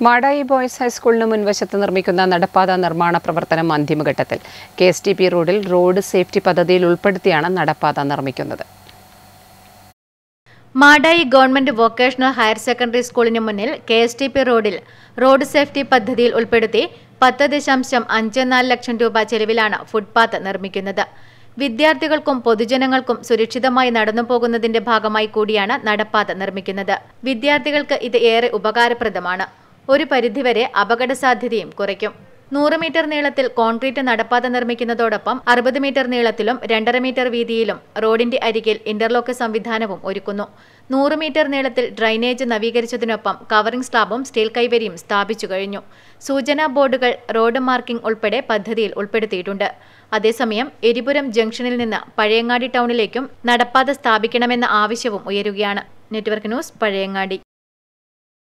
Madayi boys ഹൈസ്കൂളിന് മുൻവശത്ത് നിർമ്മിക്കുന്ന നടപ്പാത നിർമ്മാണ പ്രവർത്തനം അന്തിമഘട്ടത്തിൽ കെ എസ് ടി പി റോഡിൽ റോഡ് സേഫ്റ്റി പദ്ധതിയിൽ ഉൾപ്പെടുത്തിയാണ് നടപ്പാത നിർമ്മിക്കുന്നത് Madayi government vocational higher secondary സ്കൂളിന് മുന്നിൽ കെ എസ് ടി പി റോഡിൽ റോഡ് സേഫ്റ്റി പദ്ധതിയിൽ ഉൾപ്പെടുത്തി പത്ത് ദശാംശം അഞ്ച് നാല് ലക്ഷം രൂപ ചെലവിലാണ് ഫുട്പാത്ത് നിർമ്മിക്കുന്നത് വിദ്യാർത്ഥികൾക്കും പൊതുജനങ്ങൾക്കും സുരക്ഷിതമായി നടന്നു പോകുന്നതിന്റെ ഭാഗമായി കൂടിയാണ് നടപ്പാത നിർമ്മിക്കുന്നത് വിദ്യാർത്ഥികൾക്ക് ഇത് ഏറെ ഉപകാരപ്രദമാണ് ഒരു പരിധിവരെ അപകട സാധ്യതയും കുറയ്ക്കും നൂറ് മീറ്റർ നീളത്തിൽ കോൺക്രീറ്റ് നടപ്പാത നിർമ്മിക്കുന്നതോടൊപ്പം അറുപത് മീറ്റർ നീളത്തിലും രണ്ടര മീറ്റർ വീതിയിലും റോഡിന്റെ അരികിൽ ഇന്റർലോക്ക് സംവിധാനവും ഒരുക്കുന്നു നൂറ് മീറ്റർ നീളത്തിൽ ഡ്രൈനേജ് നവീകരിച്ചതിനൊപ്പം കവറിംഗ് സ്ലാബും സ്റ്റീൽ കൈവരിയും സ്ഥാപിച്ചു കഴിഞ്ഞു സൂചനാ ബോർഡുകൾ റോഡ് മാർക്കിംഗ് ഉൾപ്പെടെ പദ്ധതിയിൽ ഉൾപ്പെടുത്തിയിട്ടുണ്ട് അതേസമയം എരിപുരം ജംഗ്ഷനിൽ നിന്ന് പഴയങ്ങാടി ടൗണിലേക്കും നടപ്പാത സ്ഥാപിക്കണമെന്ന ആവശ്യവും ഉയരുകയാണ് നെറ്റ്വർക്ക് ന്യൂസ് പഴയങ്ങാടി